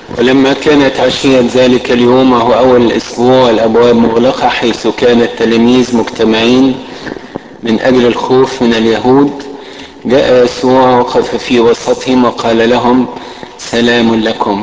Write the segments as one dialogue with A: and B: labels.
A: ولما كانت عشية ذلك اليوم وهو أول الأسبوع والأبواب مغلقة حيث كان التلاميذ مجتمعين من أجل الخوف من اليهود جاء يسوع وقف في وسطهم وقال لهم سلام لكم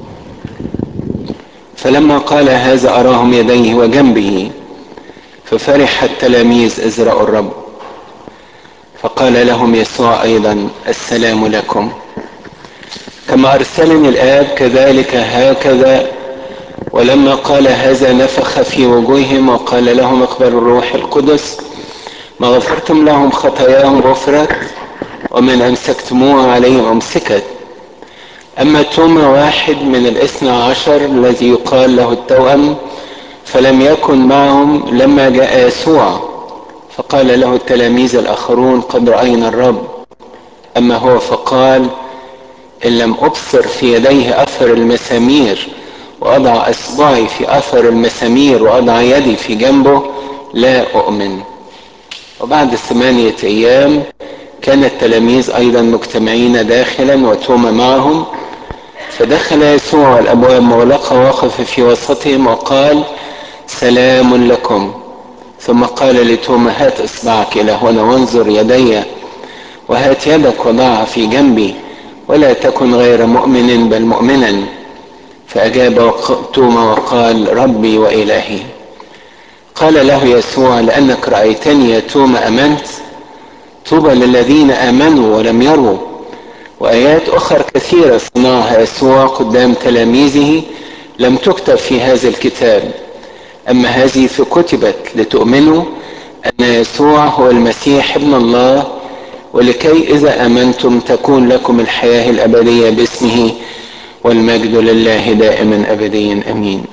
A: فلما قال هذا أراهم يديه وجنبه ففرح التلاميذ إذ رأوا الرب فقال لهم يسوع أيضا السلام لكم كما أرسلني الآب كذلك هكذا ولما قال هذا نفخ في وجوههم وقال لهم اقبلوا الروح القدس ما غفرتم لهم خطاياهم غفرت ومن أمسكتموها عليهم أمسكت أما توما واحد من الاثنى عشر الذي يقال له التوأم فلم يكن معهم لما جاء يسوع فقال له التلاميذ الآخرون قد رأينا الرب أما هو فقال إن لم أبصر في يديه أثر المسامير وأضع إصبعي في أثر المسامير وأضع يدي في جنبه لا أؤمن وبعد ثمانية أيام كان التلاميذ أيضا مجتمعين داخلا وتوما معهم فدخل يسوع والأبواب مغلقة وقف في وسطهم وقال سلام لكم ثم قال لتوما هات إصبعك إلى هنا وانظر يدي وهات يدك وضعها في جنبي ولا تكن غير مؤمن بل مؤمنا فأجاب توما وقال ربي وإلهي قال له يسوع لأنك رأيتني يا توما أمنت طوبى للذين آمنوا ولم يروا وآيات أخرى كثيرة صنعها يسوع قدام تلاميذه لم تكتب في هذا الكتاب أما هذه فكتبت لتؤمنوا أن يسوع هو المسيح ابن الله ولكي إذا آمنتم تكون لكم الحياة الأبدية باسمه والمجد لله دائما أبديا أمين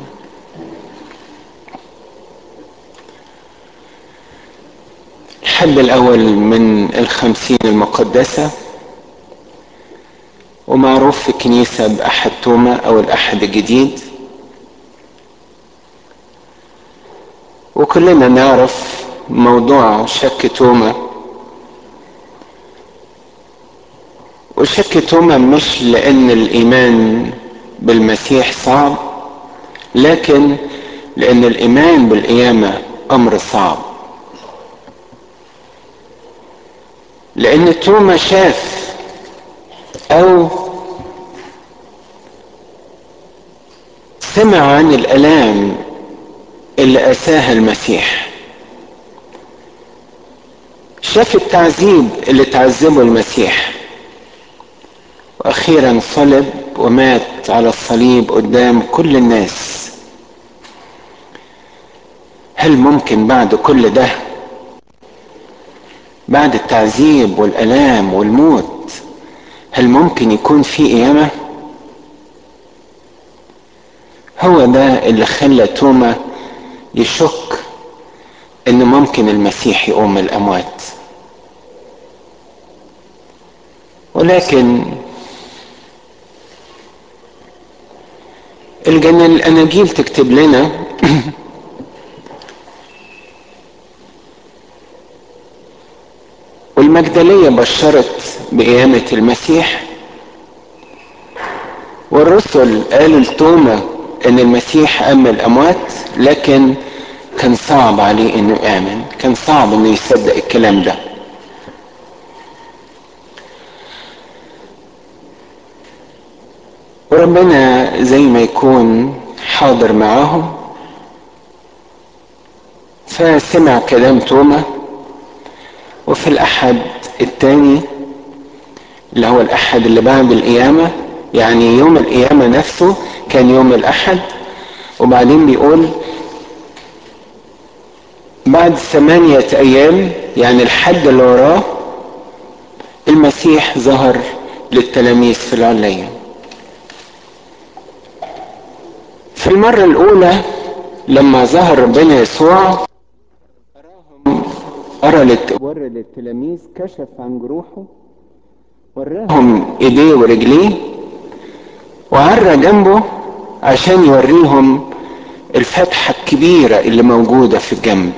A: الحد الأول من الخمسين المقدسة ومعروف في الكنيسة بأحد توما أو الأحد الجديد وكلنا نعرف موضوع شك توما وشك توما مش لأن الإيمان بالمسيح صعب لكن لأن الإيمان بالقيامة أمر صعب لأن توما شاف أو سمع عن الآلام اللي أساها المسيح شاف التعذيب اللي تعذبه المسيح واخيرا صلب ومات على الصليب قدام كل الناس هل ممكن بعد كل ده بعد التعذيب والالام والموت هل ممكن يكون في قيامه هو ده اللي خلى توما يشك ان ممكن المسيح يقوم من الاموات ولكن الجنة الأناجيل تكتب لنا والمجدلية بشرت بقيامة المسيح والرسل قالوا لتوما ان المسيح قام الاموات لكن كان صعب عليه انه يامن كان صعب انه يصدق الكلام ده وربنا زي ما يكون حاضر معاهم فسمع كلام توما وفي الأحد الثاني اللي هو الأحد اللي بعد القيامة يعني يوم القيامة نفسه كان يوم الأحد وبعدين بيقول بعد ثمانية أيام يعني الحد اللي وراه المسيح ظهر للتلاميذ في العليه في المرة الأولى لما ظهر ربنا يسوع أرى ورى للتلاميذ كشف عن جروحه وراهم إيديه ورجليه وعرى جنبه عشان يوريهم الفتحة الكبيرة اللي موجودة في الجنب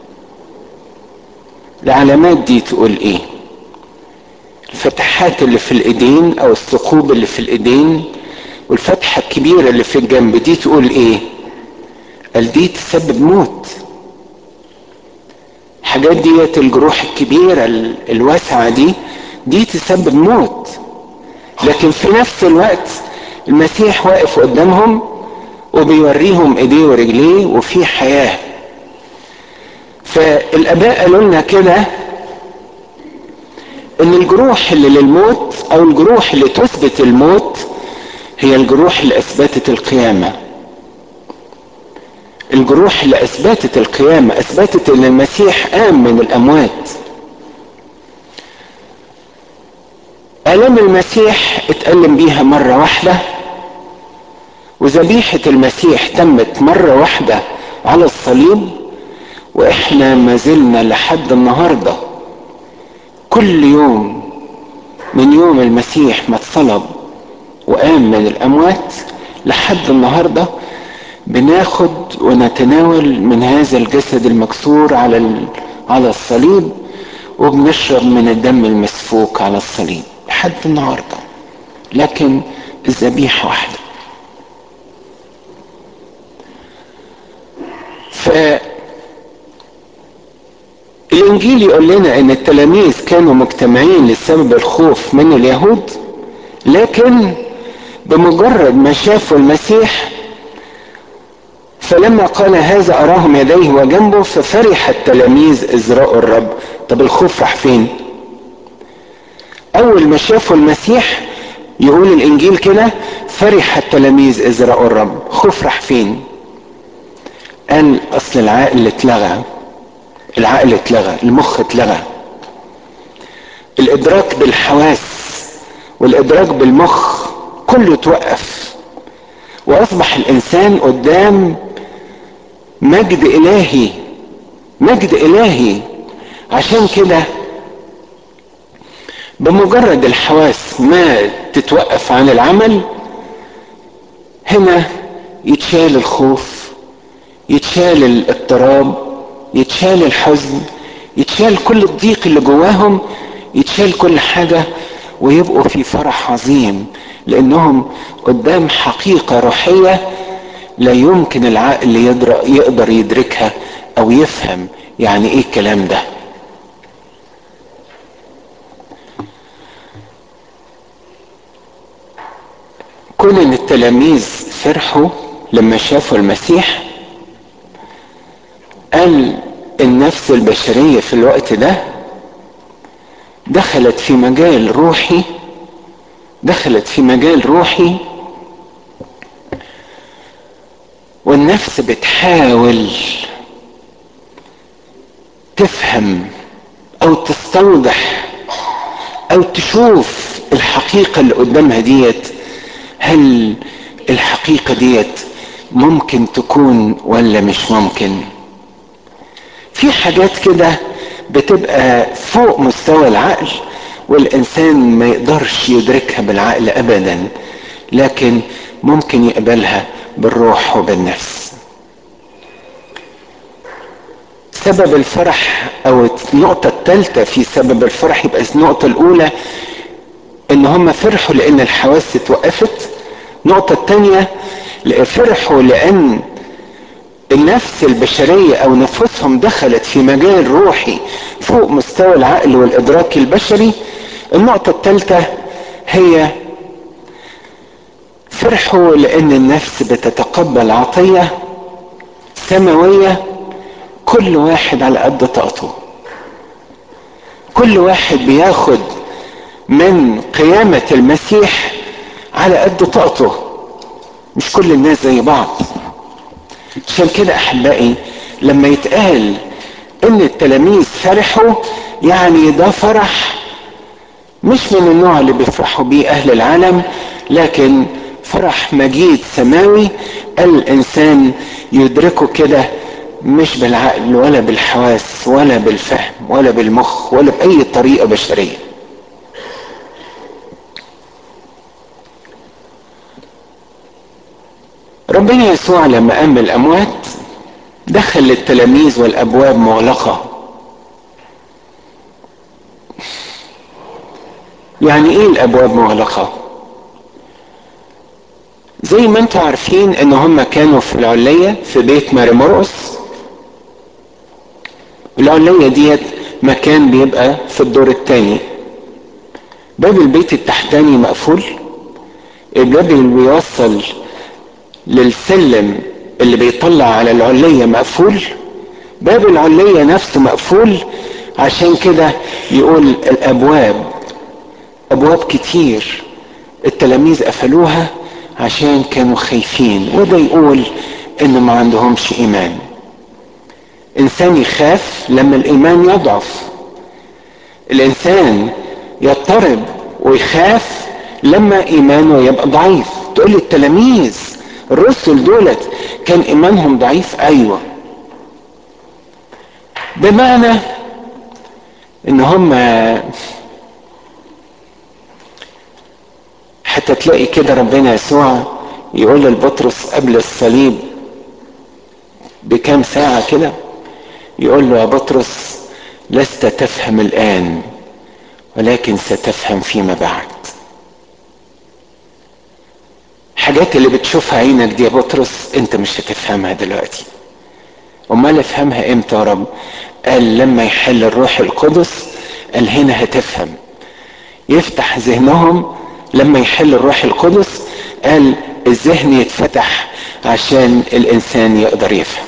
A: العلامات دي تقول ايه الفتحات اللي في الايدين او الثقوب اللي في الايدين والفتحة الكبيرة اللي في الجنب دي تقول ايه قال دي تسبب موت الحاجات ديت الجروح الكبيرة الواسعة دي دي تسبب موت لكن في نفس الوقت المسيح واقف قدامهم وبيوريهم ايديه ورجليه وفي حياة فالاباء قالوا لنا كده ان الجروح اللي للموت او الجروح اللي تثبت الموت هي الجروح اللي اثبتت القيامه الجروح اللي اثبتت القيامه اثبتت ان المسيح قام من الاموات الام المسيح اتالم بيها مره واحده وذبيحه المسيح تمت مره واحده على الصليب واحنا ما زلنا لحد النهارده كل يوم من يوم المسيح ما اتصلب وقام من الاموات لحد النهارده بناخد ونتناول من هذا الجسد المكسور على على الصليب وبنشرب من الدم المسفوك على الصليب لحد النهارده لكن الذبيحه واحده ف الانجيل يقول لنا ان التلاميذ كانوا مجتمعين لسبب الخوف من اليهود لكن بمجرد ما شافوا المسيح فلما قال هذا اراهم يديه وجنبه ففرح التلاميذ اذ راوا الرب طب الخوف راح فين اول ما شافوا المسيح يقول الانجيل كده فرح التلاميذ اذ راوا الرب خوف راح فين قال اصل العقل اتلغى العقل اتلغى المخ اتلغى الادراك بالحواس والادراك بالمخ كله توقف واصبح الانسان قدام مجد الهي مجد الهي عشان كده بمجرد الحواس ما تتوقف عن العمل هنا يتشال الخوف يتشال الاضطراب يتشال الحزن يتشال كل الضيق اللي جواهم يتشال كل حاجة ويبقوا في فرح عظيم لانهم قدام حقيقة روحية لا يمكن العقل يقدر يدركها او يفهم يعني ايه الكلام ده كون ان التلاميذ فرحوا لما شافوا المسيح قال النفس البشرية في الوقت ده دخلت في مجال روحي دخلت في مجال روحي والنفس بتحاول تفهم او تستوضح او تشوف الحقيقة اللي قدامها ديت هل الحقيقة ديت ممكن تكون ولا مش ممكن في حاجات كده بتبقى فوق مستوى العقل والانسان ما يقدرش يدركها بالعقل ابدا لكن ممكن يقبلها بالروح وبالنفس سبب الفرح او النقطة الثالثة في سبب الفرح يبقى النقطة الاولى ان هم فرحوا لان الحواس اتوقفت النقطة الثانية فرحوا لان النفس البشرية او نفوسهم دخلت في مجال روحي فوق مستوى العقل والادراك البشري النقطة الثالثة هي فرحوا لان النفس بتتقبل عطية سماوية كل واحد على قد طاقته كل واحد بياخد من قيامة المسيح على قد طاقته مش كل الناس زي بعض عشان كده احبائي لما يتقال ان التلاميذ فرحوا يعني ده فرح مش من النوع اللي بيفرحوا بيه اهل العالم لكن فرح مجيد سماوي الانسان يدركه كده مش بالعقل ولا بالحواس ولا بالفهم ولا بالمخ ولا باي طريقه بشريه ربنا يسوع لما قام الاموات دخل التلاميذ والابواب مغلقه يعني ايه الابواب مغلقه وزي ما انتم عارفين ان هم كانوا في العلية في بيت ماري مرقس العلية ديت مكان بيبقى في الدور الثاني باب البيت التحتاني مقفول الباب اللي بيوصل للسلم اللي بيطلع على العلية مقفول باب العلية نفسه مقفول عشان كده يقول الابواب ابواب كتير التلاميذ قفلوها عشان كانوا خايفين وده يقول ان ما عندهمش ايمان انسان يخاف لما الايمان يضعف الانسان يضطرب ويخاف لما ايمانه يبقى ضعيف تقول لي التلاميذ الرسل دولت كان ايمانهم ضعيف ايوه بمعنى ان هم حتى تلاقي كده ربنا يسوع يقول للبطرس قبل الصليب بكام ساعة كده يقول له يا بطرس لست تفهم الآن ولكن ستفهم فيما بعد حاجات اللي بتشوفها عينك دي يا بطرس انت مش هتفهمها دلوقتي امال افهمها امتى يا رب قال لما يحل الروح القدس قال هنا هتفهم يفتح ذهنهم لما يحل الروح القدس قال الذهن يتفتح عشان الانسان يقدر يفهم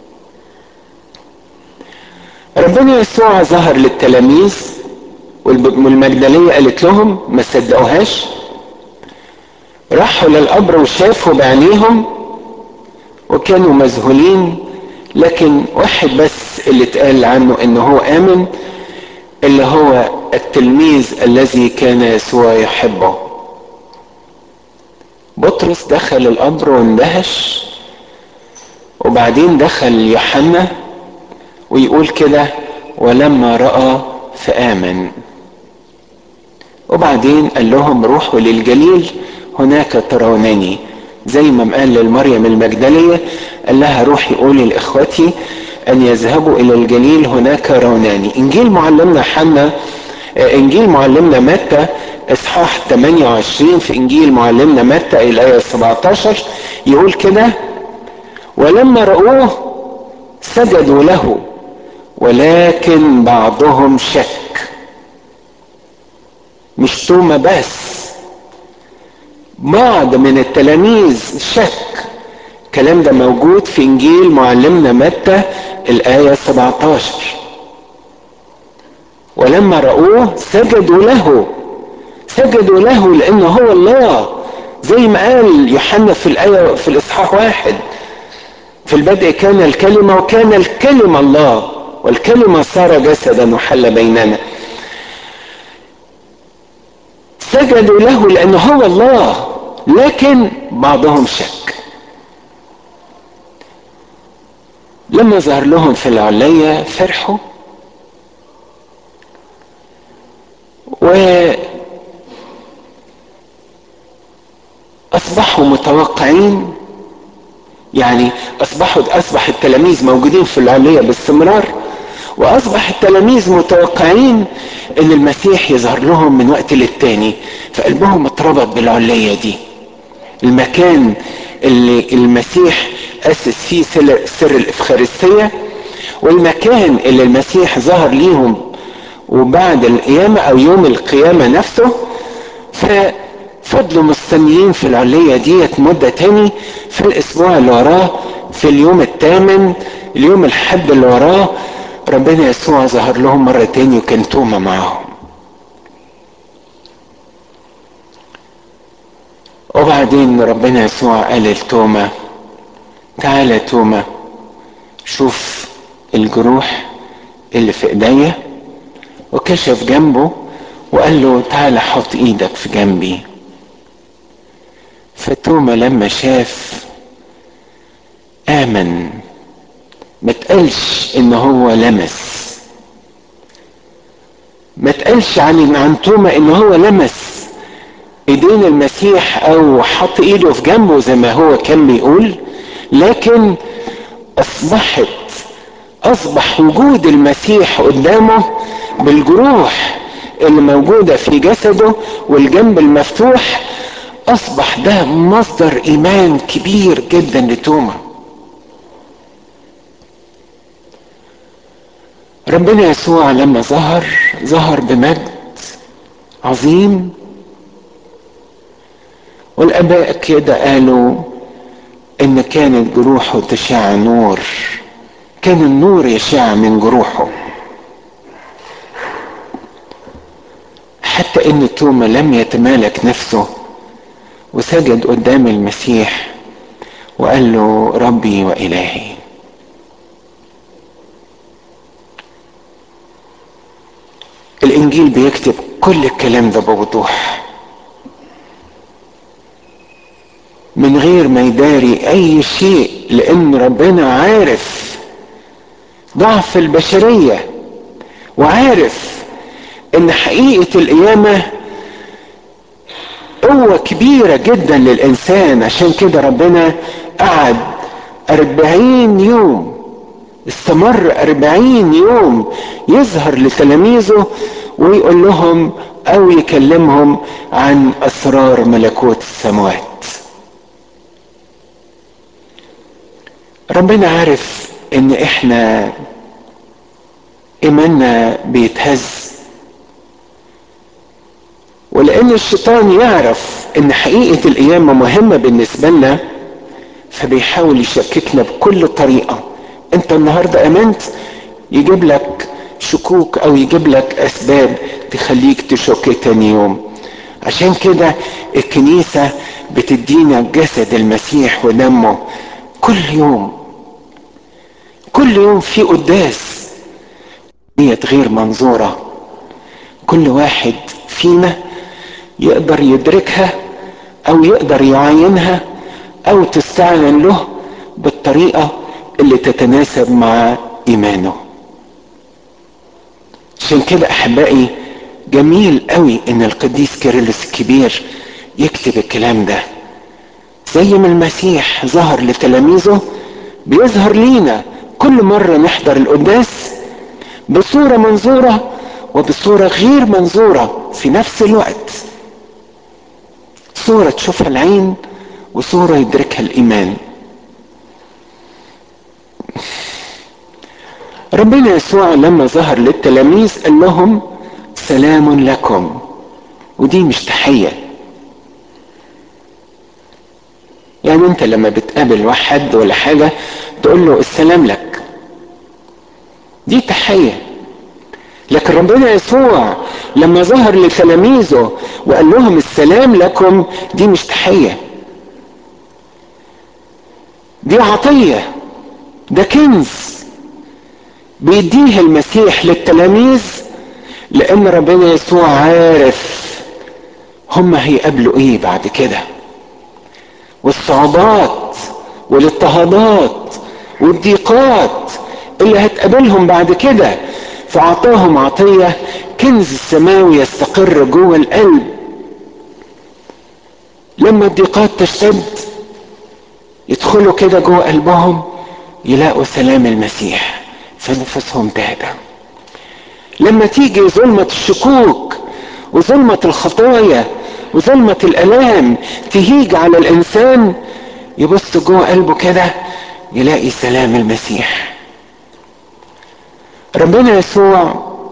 A: ربنا يسوع ظهر للتلاميذ والمجدلية قالت لهم ما صدقوهاش راحوا للقبر وشافوا بعينيهم وكانوا مذهولين لكن واحد بس اللي اتقال عنه انه هو امن اللي هو التلميذ الذي كان يسوع يحبه بطرس دخل القبر واندهش وبعدين دخل يوحنا ويقول كده ولما راى فامن وبعدين قال لهم روحوا للجليل هناك ترونني زي ما قال للمريم المجدليه قال لها روحي قولي لاخوتي ان يذهبوا الى الجليل هناك روناني انجيل معلمنا حنا انجيل معلمنا متى اصحاح 28 في انجيل معلمنا متى الايه 17 يقول كده ولما رأوه سجدوا له ولكن بعضهم شك مش تومة بس بعض من التلاميذ شك الكلام ده موجود في انجيل معلمنا متى الايه 17 ولما رأوه سجدوا له سجدوا له لانه هو الله زي ما قال يوحنا في الايه في الاصحاح واحد في البدء كان الكلمه وكان الكلمه الله والكلمه صار جسدا وحل بيننا سجدوا له لانه هو الله لكن بعضهم شك لما ظهر لهم في العلية فرحوا و أصبحوا متوقعين يعني أصبحوا أصبح التلاميذ موجودين في العلية باستمرار وأصبح التلاميذ متوقعين إن المسيح يظهر لهم من وقت للتاني فقلبهم اتربط بالعلية دي المكان اللي المسيح أسس فيه سر الإفخارستية والمكان اللي المسيح ظهر ليهم وبعد القيامة أو يوم القيامة نفسه ففضلوا مستنيين في العلية ديت مدة تاني في الأسبوع اللي وراه في اليوم الثامن اليوم الحد اللي وراه ربنا يسوع ظهر لهم مرة تاني وكان توما معاهم وبعدين ربنا يسوع قال لتوما تعالى يا توما شوف الجروح اللي في ايديا وكشف جنبه وقال له تعالى حط ايدك في جنبي فتوما لما شاف امن ما تقالش ان هو لمس ما تقالش عن عن توما ان هو لمس ايدين المسيح او حط ايده في جنبه زي ما هو كان بيقول لكن اصبحت اصبح وجود المسيح قدامه بالجروح اللي موجوده في جسده والجنب المفتوح اصبح ده مصدر ايمان كبير جدا لتوما ربنا يسوع لما ظهر ظهر بمجد عظيم والاباء كده قالوا ان كانت جروحه تشع نور كان النور يشع من جروحه حتى ان توما لم يتمالك نفسه وسجد قدام المسيح وقال له ربي والهي الانجيل بيكتب كل الكلام ده بوضوح من غير ما يداري اي شيء لان ربنا عارف ضعف البشريه وعارف ان حقيقه القيامه قوة كبيرة جدا للإنسان عشان كده ربنا قعد أربعين يوم استمر أربعين يوم يظهر لتلاميذه ويقول لهم أو يكلمهم عن أسرار ملكوت السماوات ربنا عارف إن إحنا إيماننا بيتهز ولان الشيطان يعرف ان حقيقه القيامه مهمه بالنسبه لنا فبيحاول يشككنا بكل طريقه انت النهارده امنت يجيب لك شكوك او يجيب لك اسباب تخليك تشك تاني يوم عشان كده الكنيسه بتدينا جسد المسيح ودمه كل يوم كل يوم في قداس ديت غير منظوره كل واحد فينا يقدر يدركها او يقدر يعاينها او تستعلن له بالطريقه اللي تتناسب مع ايمانه عشان كده احبائي جميل قوي ان القديس كيرلس الكبير يكتب الكلام ده زي ما المسيح ظهر لتلاميذه بيظهر لينا كل مرة نحضر القداس بصورة منظورة وبصورة غير منظورة في نفس الوقت صورة تشوفها العين وصورة يدركها الإيمان ربنا يسوع لما ظهر للتلاميذ قال لهم سلام لكم ودي مش تحية يعني انت لما بتقابل واحد ولا حاجة تقول له السلام لك دي تحية لكن ربنا يسوع لما ظهر لتلاميذه وقال لهم السلام لكم دي مش تحية دي عطية ده كنز بيديه المسيح للتلاميذ لان ربنا يسوع عارف هم هيقابلوا ايه بعد كده والصعوبات والاضطهادات والضيقات اللي هتقابلهم بعد كده فأعطاهم عطية كنز السماوي يستقر جوه القلب لما الضيقات تشتد يدخلوا كده جوه قلبهم يلاقوا سلام المسيح فنفسهم تهدى لما تيجي ظلمة الشكوك وظلمة الخطايا وظلمة الآلام تهيج على الإنسان يبص جوه قلبه كده يلاقي سلام المسيح ربنا يسوع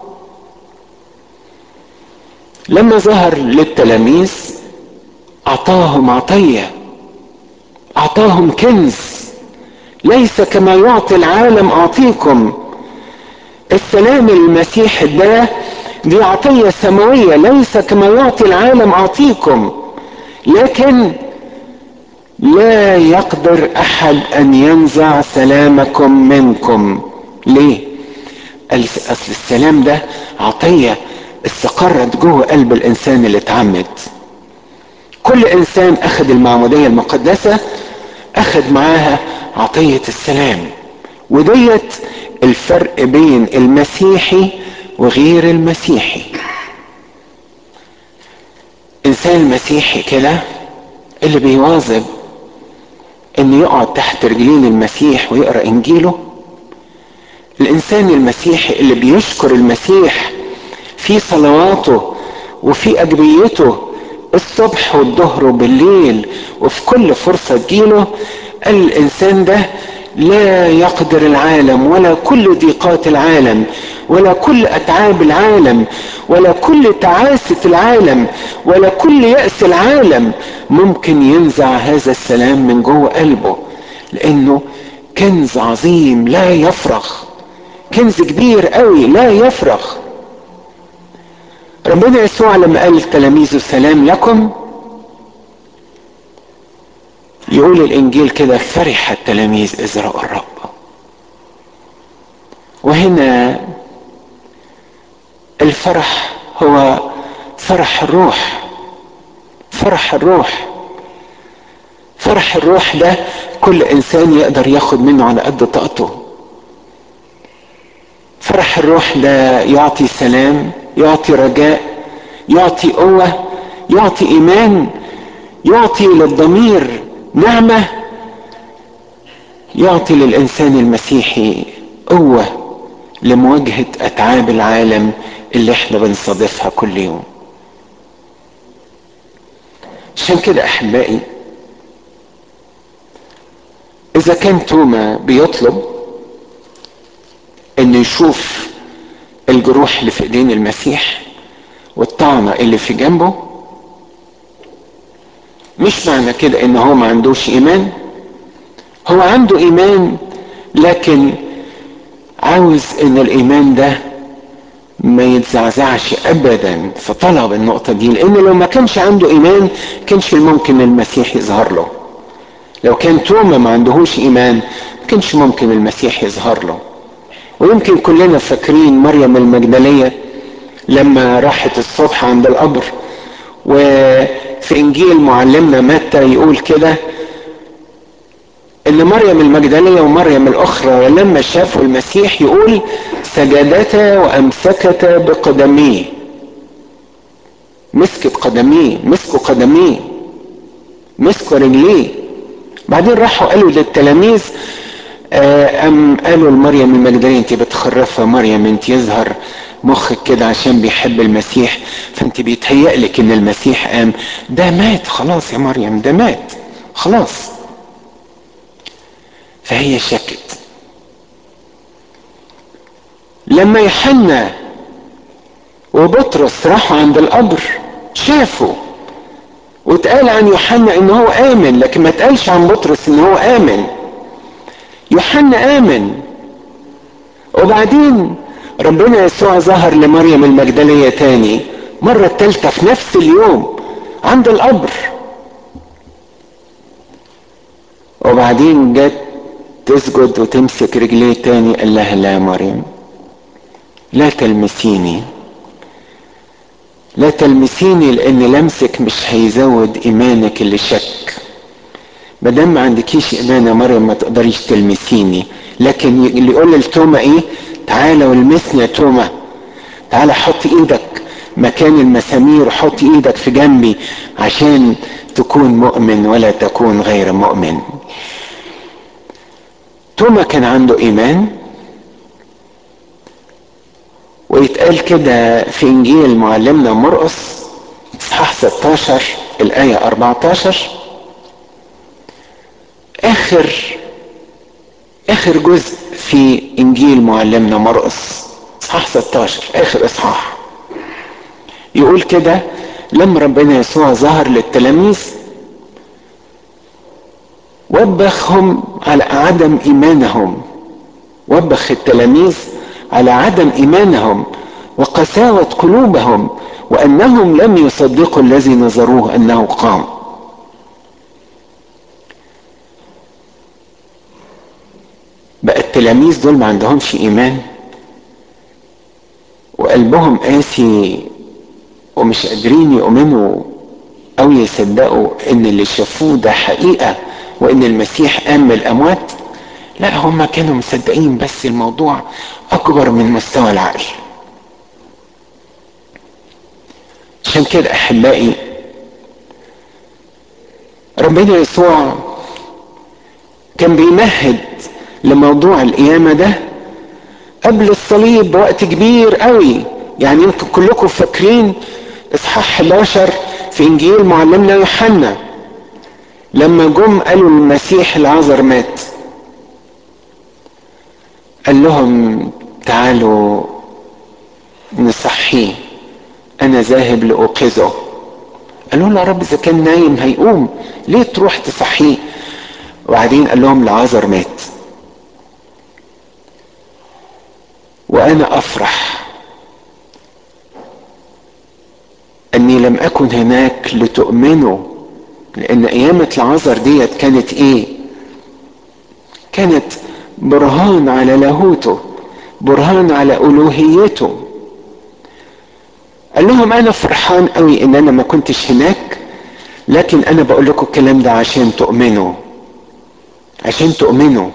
A: لما ظهر للتلاميذ اعطاهم عطيه اعطاهم كنز ليس كما يعطي العالم اعطيكم السلام المسيح ده دي عطيه سماويه ليس كما يعطي العالم اعطيكم لكن لا يقدر احد ان ينزع سلامكم منكم ليه اصل السلام ده عطيه استقرت جوه قلب الانسان اللي اتعمد كل انسان اخذ المعموديه المقدسه اخذ معاها عطيه السلام وديت الفرق بين المسيحي وغير المسيحي انسان مسيحي كده اللي بيواظب انه يقعد تحت رجلين المسيح ويقرا انجيله الانسان المسيحي اللي بيشكر المسيح في صلواته وفي اجبيته الصبح والظهر وبالليل وفي كل فرصة تجيله قال الإنسان ده لا يقدر العالم ولا كل ضيقات العالم ولا كل أتعاب العالم ولا كل تعاسة العالم ولا كل يأس العالم ممكن ينزع هذا السلام من جوه قلبه لأنه كنز عظيم لا يفرغ كنز كبير قوي لا يفرغ ربنا يسوع لما قال لتلاميذه السلام لكم يقول الانجيل كده فرح التلاميذ اذ راوا الرب وهنا الفرح هو فرح الروح فرح الروح فرح الروح ده كل انسان يقدر ياخد منه على قد طاقته فرح الروح ده يعطي سلام يعطي رجاء يعطي قوه يعطي ايمان يعطي للضمير نعمه يعطي للانسان المسيحي قوه لمواجهه اتعاب العالم اللي احنا بنصادفها كل يوم عشان كده احبائي اذا كان توما بيطلب انه يشوف الجروح اللي في ايدين المسيح والطعنه اللي في جنبه مش معنى كده ان هو ما عندوش ايمان هو عنده ايمان لكن عاوز ان الايمان ده ما يتزعزعش ابدا فطلب النقطه دي لان لو ما كانش عنده ايمان كانش ممكن المسيح يظهر له لو كان توما ما عندهوش ايمان ما كانش ممكن المسيح يظهر له ويمكن كلنا فاكرين مريم المجدليه لما راحت الصبح عند القبر وفي انجيل معلمنا متى يقول كده ان مريم المجدليه ومريم الاخرى لما شافوا المسيح يقول سجدتا وامسكتا بقدميه مسكت قدميه مسكوا قدميه مسكوا رجليه بعدين راحوا قالوا للتلاميذ أم قالوا لمريم المجدلية انت بتخرفها مريم انت يظهر مخك كده عشان بيحب المسيح فانت بيتهيأ لك ان المسيح قام ده مات خلاص يا مريم ده مات خلاص فهي شكت لما يوحنا وبطرس راحوا عند القبر شافوا واتقال عن يوحنا ان هو امن لكن ما اتقالش عن بطرس ان هو امن يوحنا امن وبعدين ربنا يسوع ظهر لمريم المجدلية تاني مرة تالتة في نفس اليوم عند القبر وبعدين جت تسجد وتمسك رجليه تاني قال لها لا يا مريم لا تلمسيني لا تلمسيني لان لمسك مش هيزود ايمانك اللي شك ما دام ما عندكيش ايمان يا مريم ما تقدريش تلمسيني لكن اللي يقول لتوما ايه تعالى والمسني يا توما تعالى حط ايدك مكان المسامير حط ايدك في جنبي عشان تكون مؤمن ولا تكون غير مؤمن توما كان عنده ايمان ويتقال كده في انجيل معلمنا مرقس اصحاح 16 الايه 14 اخر اخر جزء في انجيل معلمنا مرقس اصحاح 16 اخر اصحاح يقول كده لما ربنا يسوع ظهر للتلاميذ وبخهم على عدم ايمانهم وبخ التلاميذ على عدم ايمانهم وقساوه قلوبهم وانهم لم يصدقوا الذي نظروه انه قام بقى التلاميذ دول ما عندهمش ايمان وقلبهم قاسي ومش قادرين يؤمنوا او يصدقوا ان اللي شافوه ده حقيقه وان المسيح قام من الاموات لا هم كانوا مصدقين بس الموضوع اكبر من مستوى العقل عشان كده احبائي ربنا يسوع كان بيمهد لموضوع القيامه ده قبل الصليب بوقت كبير قوي يعني يمكن كلكم فاكرين اصحاح 11 في انجيل معلمنا يوحنا لما جم قالوا المسيح العذر مات قال لهم تعالوا نصحيه انا ذاهب لاوقظه قالوا له يا رب اذا كان نايم هيقوم ليه تروح تصحيه وبعدين قال لهم العذر مات وانا افرح اني لم اكن هناك لتؤمنوا لان قيامة العذر ديت كانت ايه كانت برهان على لاهوته برهان على الوهيته قال لهم انا فرحان قوي ان انا ما كنتش هناك لكن انا بقول لكم الكلام ده عشان تؤمنوا عشان تؤمنوا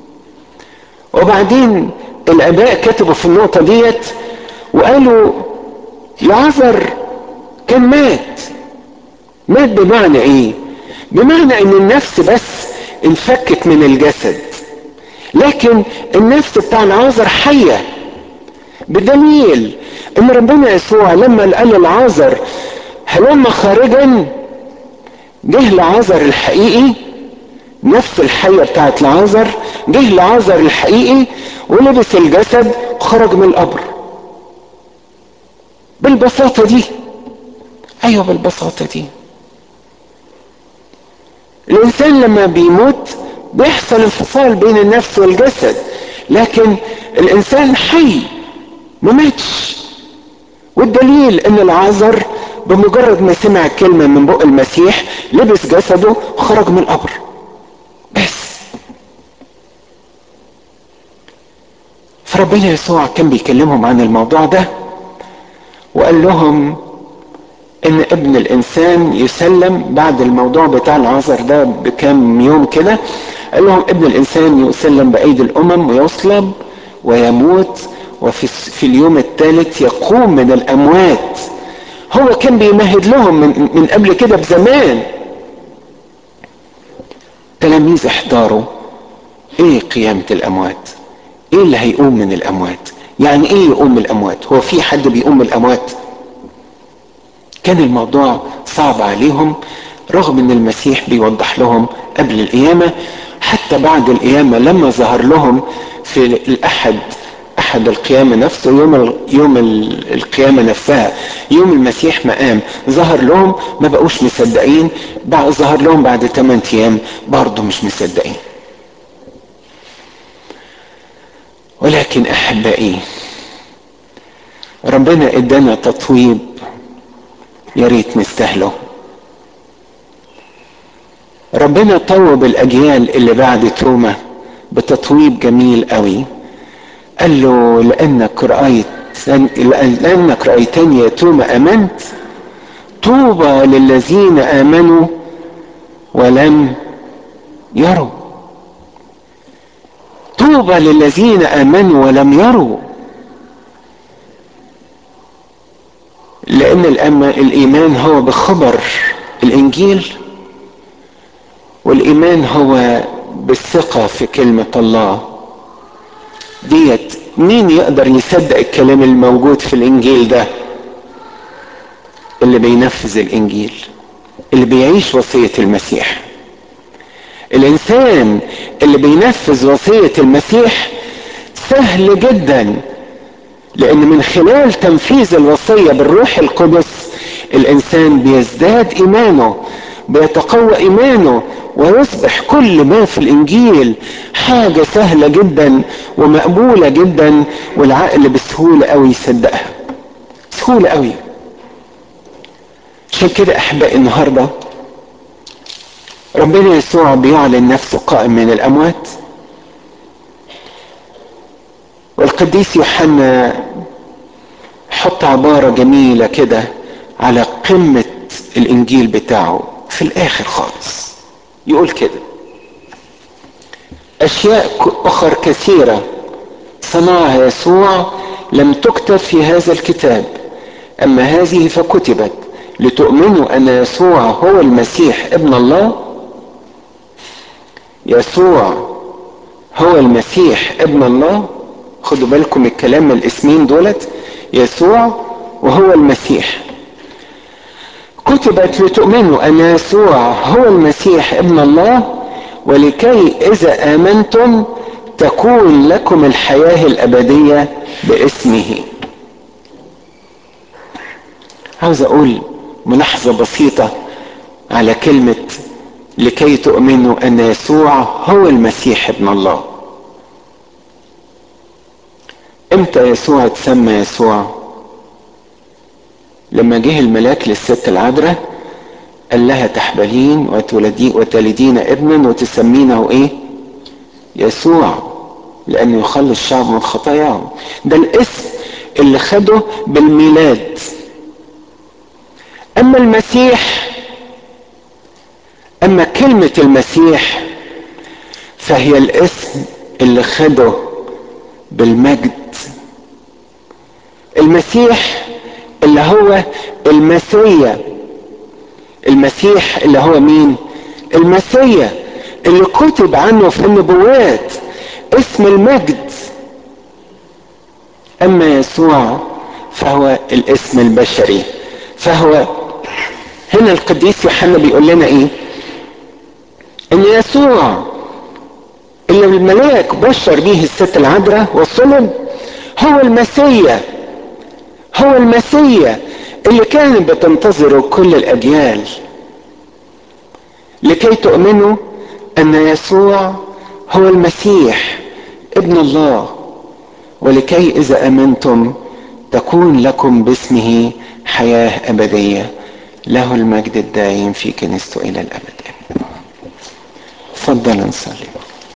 A: وبعدين الاباء كتبوا في النقطه ديت وقالوا لعذر كان مات مات بمعنى ايه بمعنى ان النفس بس انفكت من الجسد لكن النفس بتاع العازر حية بدليل ان ربنا يسوع لما قال العازر هلم خارجا جه لعازر الحقيقي نفس الحية بتاعت العازر جه لعازر الحقيقي ولبس الجسد وخرج من القبر بالبساطة دي ايوه بالبساطة دي الانسان لما بيموت بيحصل انفصال بين النفس والجسد لكن الانسان حي ما ماتش والدليل ان العازر بمجرد ما سمع كلمة من بق المسيح لبس جسده وخرج من القبر بس فربنا يسوع كان بيكلمهم عن الموضوع ده وقال لهم ان ابن الانسان يسلم بعد الموضوع بتاع العذر ده بكام يوم كده قال لهم ابن الانسان يسلم بايدي الامم ويصلب ويموت وفي في اليوم الثالث يقوم من الاموات هو كان بيمهد لهم من, من قبل كده بزمان تلاميذ احضروا ايه قيامة الاموات ايه اللي هيقوم من الاموات يعني ايه يقوم من الاموات هو في حد بيقوم من الاموات كان الموضوع صعب عليهم رغم ان المسيح بيوضح لهم قبل القيامة حتى بعد القيامة لما ظهر لهم في الاحد احد القيامة نفسه يوم ال يوم ال القيامة نفسها يوم المسيح ما قام ظهر لهم ما بقوش مصدقين بقى ظهر لهم بعد 8 ايام برضه مش مصدقين ولكن احبائي ربنا ادانا تطويب يا ريت نستاهله ربنا طوب الاجيال اللي بعد توما بتطويب جميل قوي قال له لانك رايت لانك رايتني يا توما امنت طوبى للذين امنوا ولم يروا طوبى للذين امنوا ولم يروا لان الايمان هو بخبر الانجيل والايمان هو بالثقه في كلمه الله ديت مين يقدر يصدق الكلام الموجود في الانجيل ده اللي بينفذ الانجيل اللي بيعيش وصيه المسيح الانسان اللي بينفذ وصيه المسيح سهل جدا لان من خلال تنفيذ الوصيه بالروح القدس الانسان بيزداد ايمانه بيتقوى ايمانه ويصبح كل ما في الانجيل حاجه سهله جدا ومقبوله جدا والعقل بسهوله قوي يصدقها سهوله قوي عشان كده احبائي النهارده ربنا يسوع بيعلن نفسه قائم من الاموات والقديس يوحنا حط عباره جميله كده على قمه الانجيل بتاعه في الاخر خالص يقول كده اشياء اخر كثيره صنعها يسوع لم تكتب في هذا الكتاب اما هذه فكتبت لتؤمنوا ان يسوع هو المسيح ابن الله يسوع هو المسيح ابن الله خدوا بالكم الكلام من الاسمين دولت يسوع وهو المسيح كتبت لتؤمنوا ان يسوع هو المسيح ابن الله ولكي اذا امنتم تكون لكم الحياه الابديه باسمه عاوز اقول ملاحظه بسيطه على كلمه لكي تؤمنوا ان يسوع هو المسيح ابن الله امتى يسوع اتسمى يسوع لما جه الملاك للست العذراء قال لها تحبلين وتلدين ابنا وتسمينه ايه يسوع لانه يخلص شعب من خطاياهم ده الاسم اللي خده بالميلاد اما المسيح اما كلمة المسيح فهي الاسم اللي خده بالمجد المسيح اللي هو المسيا المسيح اللي هو مين المسيا اللي كتب عنه في النبوات اسم المجد اما يسوع فهو الاسم البشري فهو هنا القديس يوحنا بيقول لنا ايه ان يسوع اللي الملاك بشر به الست العذراء والصلب هو المسيا هو المسيا اللي كانت بتنتظره كل الاجيال لكي تؤمنوا ان يسوع هو المسيح ابن الله ولكي اذا امنتم تكون لكم باسمه حياه ابديه له المجد الدائم في كنيسته الى الابد تفضل نصلي